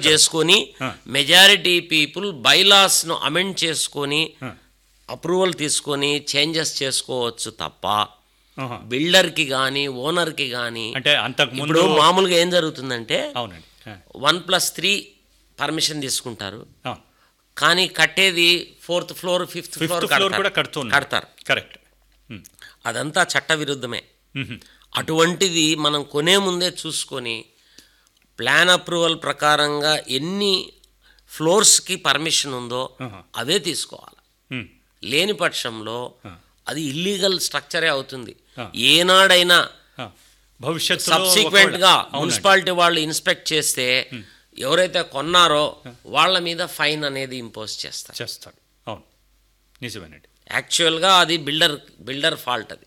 చేసుకొని ఆ. Majority people బైలాస్ను amend చేసుకొని ఆ. అప్రూవల్ తీసుకొని చేంజెస్ చేసుకోవచ్చు తప్ప ఆహా. బిల్డర్కి కానీ ఓనర్కి కానీ అంటే అంతకు ముందు ఇప్పుడు మామూలుగా ఏం జరుగుతుందంటే అవునండి ఆ, వన్ ప్లస్ త్రీ పర్మిషన్ తీసుకుంటారు ఆ. కానీ కట్టేది fourth floor fifth fifth floor floor కూడా కడుతున్నారు కడతారు కరెక్ట్ ఉమ్. అదంతా చట్ట విరుద్ధమే మ్మ్. అటువంటిది మనం కొనే ముందే చూసుకొని ప్లాన్ అప్రూవల్ ప్రకారంగా ఎన్ని ఫ్లోర్స్కి పర్మిషన్ ఉందో ఆహా. అవే తీసుకోవాలి ఉమ్. లేని పక్షంలో ఆ. అది ఇల్లీగల్ స్ట్రక్చరే అవుతుంది ఆ. ఏనాడైనా ఆ. భవిష్యత్తులో సబ్సిక్వెంట్గా ఒకవేళ- అవునండి. మున్సిపాలిటీ వాళ్ళు ఇన్స్పెక్ట్ చేస్తే ఎవరైతే కొన్నారో వాళ్ళ మీద ఫైన్ అనేది ఇంపోజ్ చేస్తారు చేస్తాడు అవును నిజమేనండి యాక్చువల్గా అది బిల్డర్ బిల్డర్ ఫాల్ట్ అది